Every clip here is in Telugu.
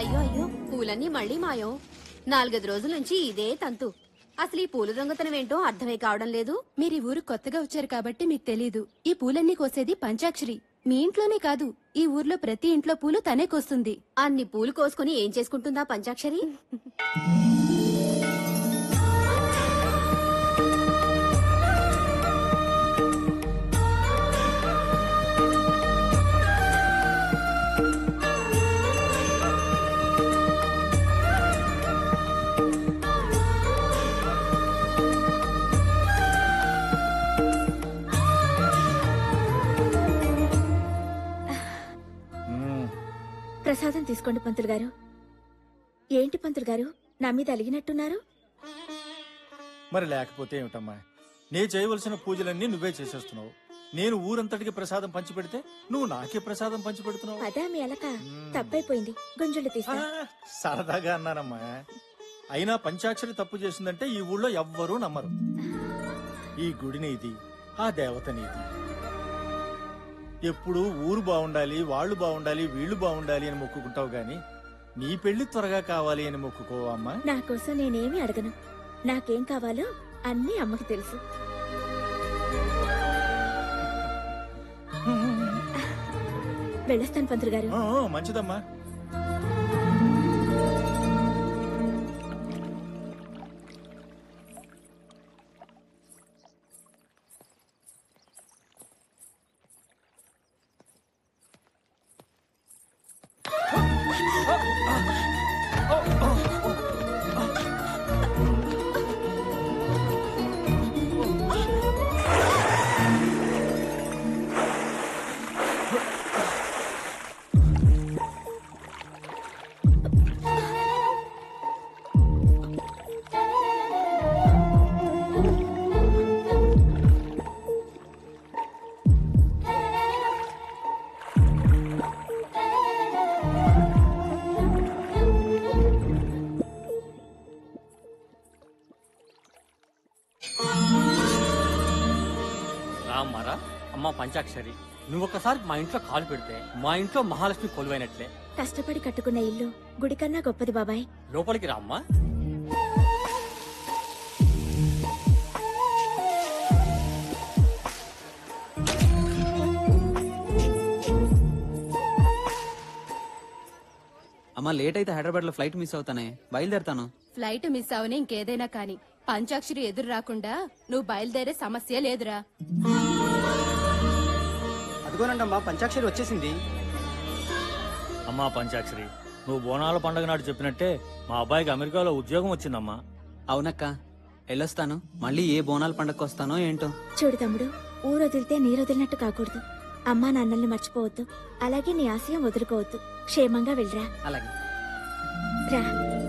అయ్యో అయ్యో పూలన్నీ మళ్ళీ మాయం నాలుగైదు రోజుల నుంచి ఇదే తంతు అసలు ఈ పూల దొంగతనం ఏంటో అర్థమై కావడం లేదు మీరు ఈ ఊరు కొత్తగా వచ్చారు కాబట్టి మీకు తెలీదు ఈ పూలన్నీ కోసేది పంచాక్షరి మీ ఇంట్లోనే కాదు ఈ ఊర్లో ప్రతి ఇంట్లో పూలు తనే కోస్తుంది అన్ని పూలు కోసుకుని ఏం చేసుకుంటుందా పంచాక్షరి మ్మ్. ప్రసాదం తీసుకోండి పంతులు గారు ఏంటి పంతులు గారు నా మీద అలిగినట్టున్నారు మరి లేకపోతే ఏమిటమ్మా నే చేయవలసిన పూజలన్నీ నువ్వే చేసేస్తున్నావు నేను ఊరంతటికి ప్రసాదం పంచిపెడితే నువ్వు నాకే ప్రసాదం పంచిపెడుతున్నావు పదా మీ అలక తప్పైపోయింది గుంజుళ్ళు ఆ, తీస్తా సరదాగా అన్నానమ్మా అయినా పంచాక్షరి తప్పు చేసిందంటే ఈ ఊళ్ళో ఎవ్వరూ నమ్మరు ఈ గుడి నీది ఆ దేవత నీది ఎప్పుడు ఊరు బాగుండాలి వాళ్ళు బాగుండాలి వీళ్ళు బాగుండాలి అని మొక్కుకుంటావు గాని నీ పెళ్లి త్వరగా కావాలి అని మొక్కుకోవమ్మా నా కోసం నేనేమి అడగను నాకేం కావాలో అన్నీ అమ్మకి తెలుసు వెళ్ళొస్తాను పంతులు గారు ఆ, ఆ, మంచిదమ్మా రామ్మారా అమ్మ పంచాక్షరి నువ్వు ఒకసారి మా ఇంట్లో కాలు పెడితే మా ఇంట్లో మహాలక్ష్మి కొలువైనట్లే కష్టపడి కట్టుకున్న ఇల్లు గుడి కన్నా గొప్పది బాబాయ్ లోపలికి రామ్మా అమ్మా లేట్ అయితే హైదరాబాద్ లో ఫ్లైట్ మిస్ అవుతానే బయలుదేరుతాను ఫ్లైట్ మిస్ అవని ఇంకేదైనా కాని పంచాక్షరి ఎదురు రాకుండా నువ్వు బయలుదేరే సమస్య లేదురా అదిగోనండమ్మా పంచాక్షరి వచ్చేసింది అమ్మా పంచాక్షరి నువ్వు బోనాల పండుగ నాడు చెప్పినట్టే మా అబ్బాయికి అమెరికాలో ఉద్యోగం వచ్చిందమ్మా అవునక్క వెళ్ళొస్తాను మళ్ళీ ఏ బోనాల పండగకి వస్తానో ఏంటో చూడు తమ్ముడు ఊరు వదిలితే నీరు వదిలినట్టు కాకూడదు అమ్మా నాన్నల్ని మర్చిపోవద్దు అలాగే నీ ఆశయం వదులుకోవద్దు క్షేమంగా వెళ్ళరా అలాగే రా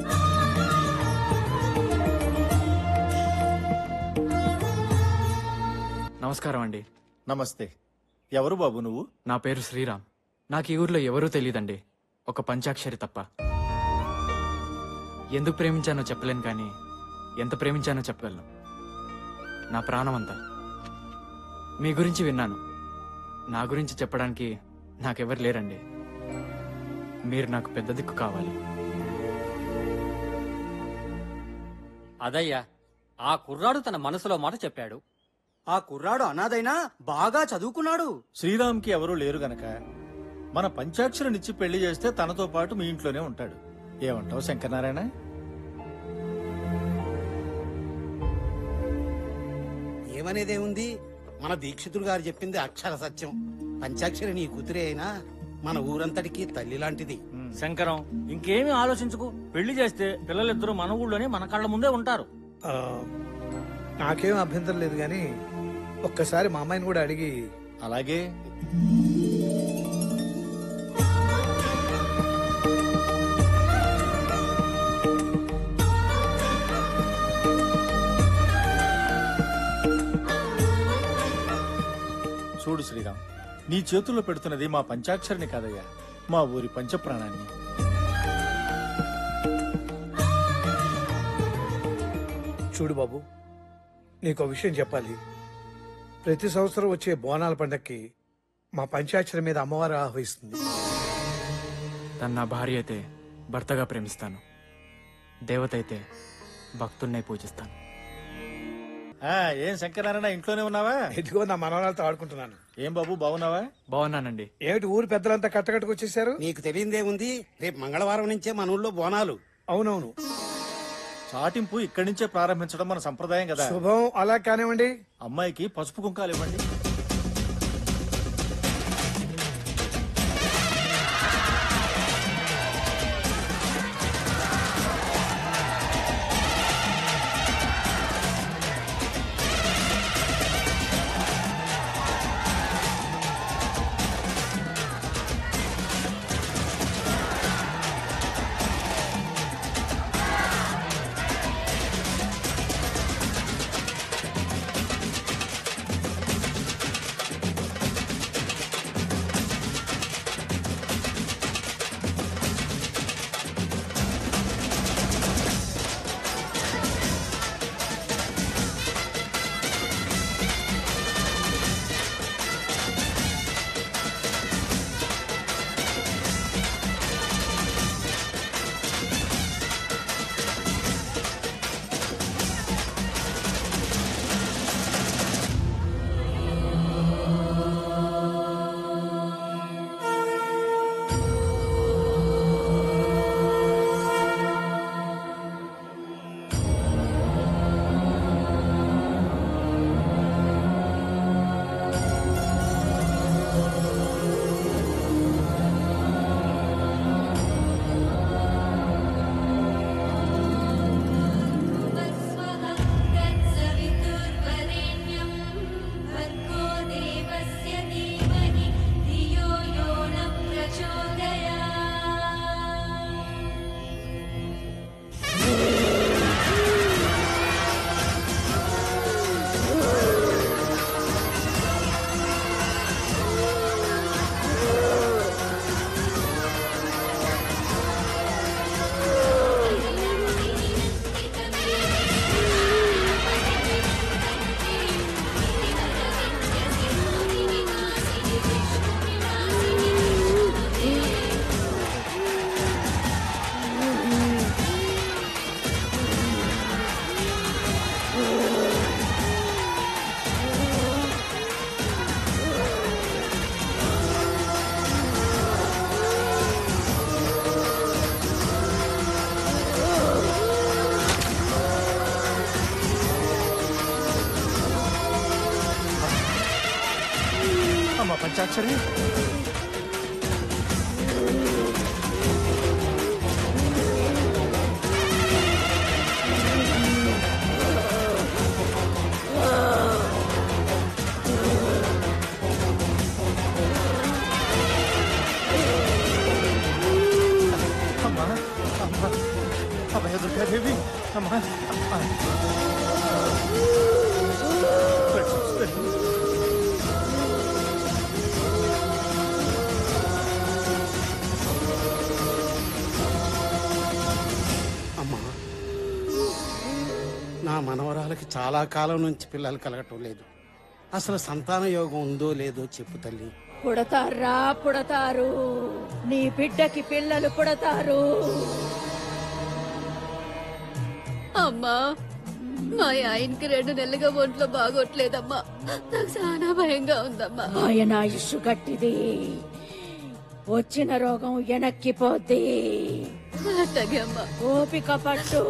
నమస్కారం అండి నమస్తే ఎవరు బాబు నువ్వు నా పేరు శ్రీరామ్ నాకు ఈ ఊర్లో ఎవరూ తెలియదండి ఒక పంచాక్షరి తప్ప ఎందుకు ప్రేమించానో చెప్పలేను కానీ ఎంత ప్రేమించానో చెప్పగలను నా ప్రాణం అంతా మీ గురించి విన్నాను నా గురించి చెప్పడానికి నాకెవరు లేరండి మీరు నాకు పెద్ద దిక్కు కావాలి అదయ్యా ఆ కుర్రాడు తన మనసులో మాట చెప్పాడు ఆ కుర్రాడు అనాథైనా బాగా చదువుకున్నాడు శ్రీరామ్కి ఎవరూ లేరు గనక మన పంచాక్షరినిచ్చి పెళ్లి చేస్తే తనతో పాటు మీ ఇంట్లోనే ఉంటాడు ఏమంటావు శంకరనారాయణ ఏమనేదేముంది మన దీక్షితుడు గారు చెప్పింది అక్షర సత్యం పంచాక్షరి నీ కూతురే అయినా మన ఊరంతటికి తల్లి లాంటిది శంకరం ఇంకేమీ ఆలోచించుకు పెళ్లి చేస్తే పిల్లలిద్దరూ మన ఊళ్ళోనే మన కళ్ళ ముందే ఉంటారు ఆ, నాకేం అభ్యంతరం లేదు కానీ ఒక్కసారి మా అమ్మాయిని కూడా అడిగి అలాగే చూడు శ్రీరామ్ నీ చేతుల్లో పెడుతున్నది మా పంచాక్షరిని కాదయ్యా మా ఊరి పంచప్రాణాన్ని చూడు బాబు నీకు విషయం చెప్పాలి ప్రతి సంవత్సరం వచ్చే బోనాల పండక్కి మా పంచాక్షరి మీద అమ్మవారు ఆహ్వానిస్తుంది తన నా భార్య అయితే భర్తగా ప్రేమిస్తాను దేవత అయితే భక్తున్నై పూజిస్తాను ఆ, ఏం శంకరనారాయణ ఇంట్లోనే ఉన్నావా ఇదిగో నా మనవరాలతో ఆడుకుంటున్నాను ఏం బాబు బాగున్నావా బాగున్నానండి ఏమిటి ఊరు పెద్దలంతా కట్టకట్టుకు వచ్చేసారు నీకు తెలియదేముంది రేపు మంగళవారం నుంచే మన ఊళ్ళో బోనాలు అవునవును చాటింపు ఇక్కడి నుంచే ప్రారంభించడం మన సంప్రదాయం కదా శుభం అలా కానివ్వండి అమ్మాయికి పసుపు కుంకాలు ఇవ్వండి అమ్మ పంచాక్షరి అమ్మా అమ్మా అభయ దుర్గాదేవి అమ్మా అమ్మా అమ్మా నా మనవరాలకి చాలా కాలం నుంచి పిల్లలు కలగటం లేదు అసలు సంతాన యోగం ఉందో లేదో చెప్పు తల్లి పుడతారా పుడతారు నీ బిడ్డకి పిల్లలు పుడతారు అమ్మా మా ఆయనకి రెండు నెలలుగా ఒంట్లో బాగోట్లేదమ్మా నాకు చాలా భయంగా ఉందమ్మా ఆయన ఆయుష్ గట్టిది వచ్చిన రోగం వెనక్కిపోద్ది అట్టగే అమ్మా ఓపిక పట్టు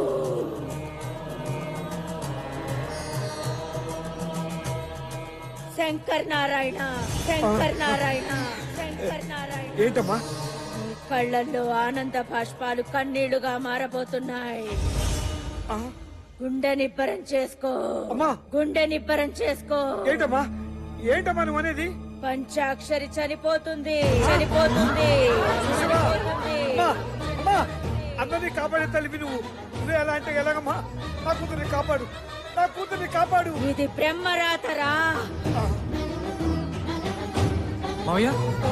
శంకర్ నారాయణ శంకర్ నారాయణ శంకర్ నారాయణ ఏంటమ్మా నీ కళ్ళల్లో ఆనంద బాష్పాలు కన్నీళ్లుగా మారబోతున్నాయి ఆ, గుండె నిబ్బరం చేసుకో అమ్మా. గుండె నిబ్బరం చేసుకో ఏంటమ్మా ఏంటమ్మా నువ్వు అనేది పంచాక్షరి చనిపోతుంది చనిపోతుంది చనిపోతుంది. అమ్మా అమ్మా అందరినీ కాపాడే తల్లివి నువ్వు నువ్వే ఎలా అంటే ఎలాగమ్మా నా కూతుర్ని కాపాడు నా కూతుర్ని కాపాడు ఇది బ్రహ్మరాతరా మావయ్య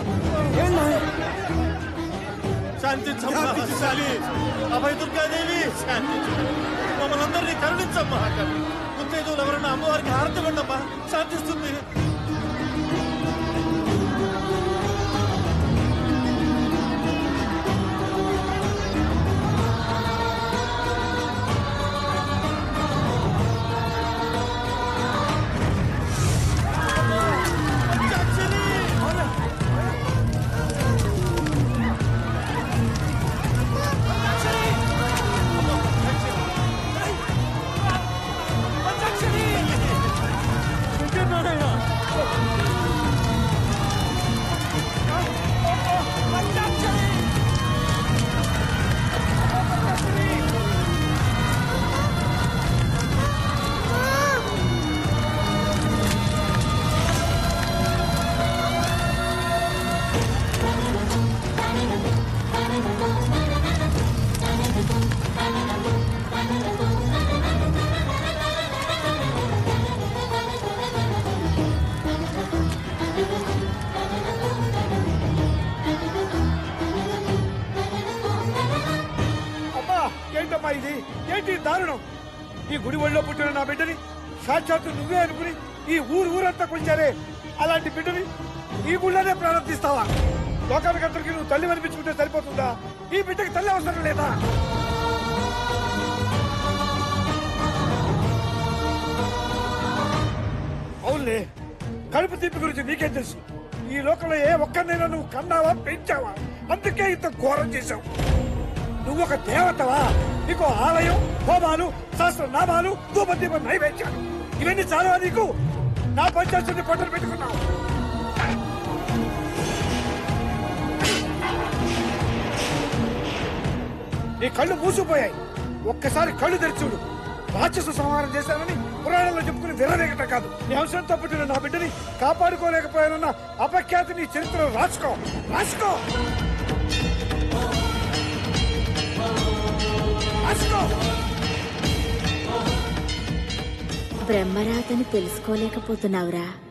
శాంతించమ్మా శాలి అభయ దుర్గాదేవి శాంతించు మమ్మల్ని అందరినీ కరుణించమ్మా ముత్తైదువులు ఎవరన్నా అమ్మవారికి హారతి ఉండమ్మా శాంతిస్తుంది దారుణం ఈ గుడి ఒళ్ళో పుట్టిన నా బిడ్డని సాక్షాత్తు నువ్వే అనుకుని ఈ ఊరు ఊరంతా కొంచారే అలాంటి బిడ్డని ఈ గుళ్ళోనే ప్రారంభిస్తావా లోకానికంతరికి నువ్వు తల్లి అనిపించుకుంటే సరిపోతుందా ఈ బిడ్డకి తల్లి అవసరం లేదా అవునులే కడుపు తీపి గురించి నీకేం తెలుసు ఈ లోకంలో ఏ ఒక్కరినైనా నువ్వు కన్నావా పెంచావా అందుకే ఇంత ఘోరం చేశావు నువ్వు ఒక దేవతవా నీకు ఆలయం హోమాలు శాస్త్ర నామాలు ధూపదీప నైవేద్యాలు ఇవన్నీ చాలా నీకు నా పంచాయతీ పట్టలు పెట్టుకున్నావు నీ కళ్ళు మూసిపోయాయి ఒక్కసారి కళ్ళు తెరిచుడు రాక్షస సంహారం చేశానని పురాణంలో చెప్పుకుని విరవేగట కాదు నీ అంశంతో పుట్టిన నా బిడ్డని కాపాడుకోలేకపోయానన్న అపఖ్యాతి నీ చరిత్రలో రాసుకో రాసుకో రాసుకో బ్రహ్మరాతని తెలుసుకోలేకపోతున్నావురా